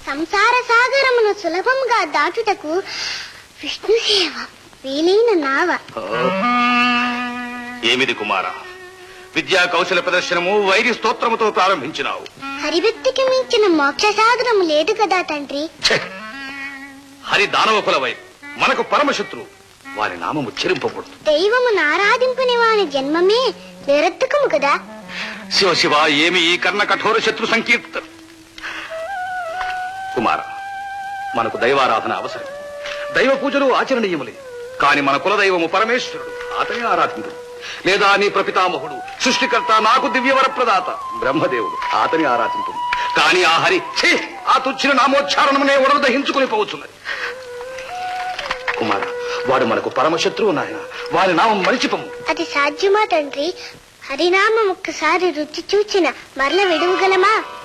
సంసార సాగరమును సులభంగా దాటుటకు విష్ణు సేవ వీలైన నావ ఏమిది కుమార విద్యా కౌశల ప్రదర్శనము వైరి స్తోత్రముతో ప్రారంభించినావు హరిభక్తికి మించిన మోక్ష సాగరము లేదు కదా తండ్రి ఛే! హరి దానవ కులవై మనకు పరమశత్రువు వారి నామము చెరింపకూడదు దైవమును ఆరాధింపని వాని జన్మమే నిరర్థకము కదా శివ శివ ఏమి ఈ కర్ణ కఠోర శత్రు సంకీర్త కుమార మనకు దైవారాధన అవసరం దైవ పూజలు ఆచరణీయములే కాని మన కులదైవము పరమేశ్వరుడు అతనే ఆరాధించు లేదా నీ ప్రపితామహుడు సృష్టికర్త నాకు దివ్యవర ప్రదాత బ్రహ్మదేవుడు అతని ఆరాధించు కాని ఆ హరి ఛీ ఆ తుచ్చిన నామోచ్చారణమునే ఉడలు దహించుకుని పోవచ్చున్నది కుమార వాడు మనకు పరమశత్రువు నాయన వారి నామం మరిచిపము అది సాధ్యమా తండ్రి హరినామం ఒక్కసారి రుచి చూచిన మరల విడువగలమా